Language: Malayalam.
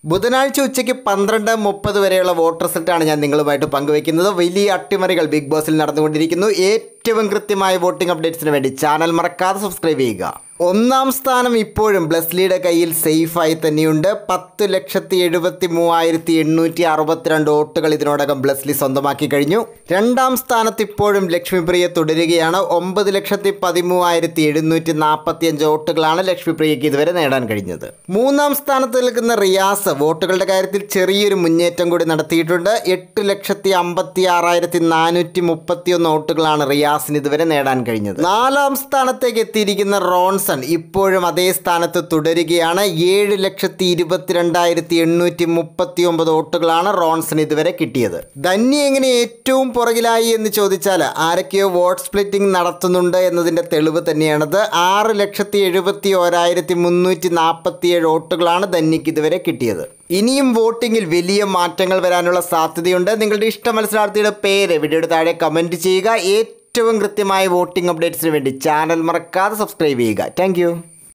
ബുധനാഴ്ച ഉച്ചയ്ക്ക് പന്ത്രണ്ട് മുപ്പത് വരെയുള്ള വോട്ട് റിസൾട്ടാണ് ഞാൻ നിങ്ങളുമായിട്ട് പങ്കുവയ്ക്കുന്നത് വലിയ അട്ടിമറികൾ ബിഗ് ബോസിൽ നടന്നുകൊണ്ടിരിക്കുന്നു ഏറ്റവും കൃത്യമായ വോട്ടിംഗ് അപ്ഡേറ്റ്സിന് വേണ്ടി ചാനൽ മറക്കാതെ സബ്സ്ക്രൈബ് ചെയ്യുക ഒന്നാം സ്ഥാനം ഇപ്പോഴും ബ്ലസ്ലിയുടെ കയ്യിൽ സേഫായി തന്നെയുണ്ട് പത്ത് ലക്ഷത്തി എഴുപത്തി മൂവായിരത്തി എണ്ണൂറ്റി അറുപത്തിരണ്ട് വോട്ടുകൾ ഇതിനോടകം ബ്ലസ്ലി സ്വന്തമാക്കി കഴിഞ്ഞു രണ്ടാം സ്ഥാനത്ത് ഇപ്പോഴും ലക്ഷ്മിപ്രിയ തുടരുകയാണ് ഒമ്പത് ലക്ഷത്തി പതിമൂവായിരത്തി എഴുന്നൂറ്റി നാൽപ്പത്തി അഞ്ച് വോട്ടുകളാണ് ലക്ഷ്മിപ്രിയയ്ക്ക് ഇതുവരെ നേടാൻ കഴിഞ്ഞത് മൂന്നാം സ്ഥാനത്ത് നിൽക്കുന്ന റിയാസ് വോട്ടുകളുടെ കാര്യത്തിൽ ചെറിയൊരു മുന്നേറ്റം കൂടി നടത്തിയിട്ടുണ്ട് എട്ട് ലക്ഷത്തി അമ്പത്തി ആറായിരത്തി നാനൂറ്റി മുപ്പത്തി ഒന്ന് വോട്ടുകളാണ് റിയാസിന് ഇതുവരെ നേടാൻ കഴിഞ്ഞത് നാലാം സ്ഥാനത്തേക്ക് എത്തിയിരിക്കുന്ന റോൺസൺ ഇപ്പോഴും അതേ സ്ഥാനത്ത് തുടരുകയാണ് ഏഴ് ലക്ഷത്തി ഇരുപത്തിരണ്ടായിരത്തി എണ്ണൂറ്റി മുപ്പത്തി ഒമ്പത് വോട്ടുകളാണ് റോൺസൺ ഇതുവരെ കിട്ടിയത് ധന്യ എങ്ങനെ ഏറ്റവും പുറകിലായി എന്ന് ചോദിച്ചാൽ ആരൊക്കെയോ വോട്ട് സ്പ്ലിറ്റിംഗ് നടത്തുന്നുണ്ട് എന്നതിൻ്റെ തെളിവ് തന്നെയാണത് ആറ് ലക്ഷത്തി എഴുപത്തി ഓരായിരത്തി മുന്നൂറ്റി നാൽപ്പത്തിയേഴ് വോട്ടുകളാണ് ധന്യക്ക് ഇതുവരെ കിട്ടിയത് ഇനിയും വോട്ടിങ്ങിൽ വലിയ മാറ്റങ്ങൾ വരാനുള്ള സാധ്യതയുണ്ട് നിങ്ങളുടെ ഇഷ്ട മത്സരാർത്ഥിയുടെ പേര് വീഡിയോയുടെ താഴെ കമൻറ്റ് ചെയ്യുക ഏറ്റവും കൃത്യമായ വോട്ടിംഗ് അപ്ഡേറ്റ്സിന് വേണ്ടി ചാനൽ മറക്കാതെ സബ്സ്ക്രൈബ് ചെയ്യുക താങ്ക്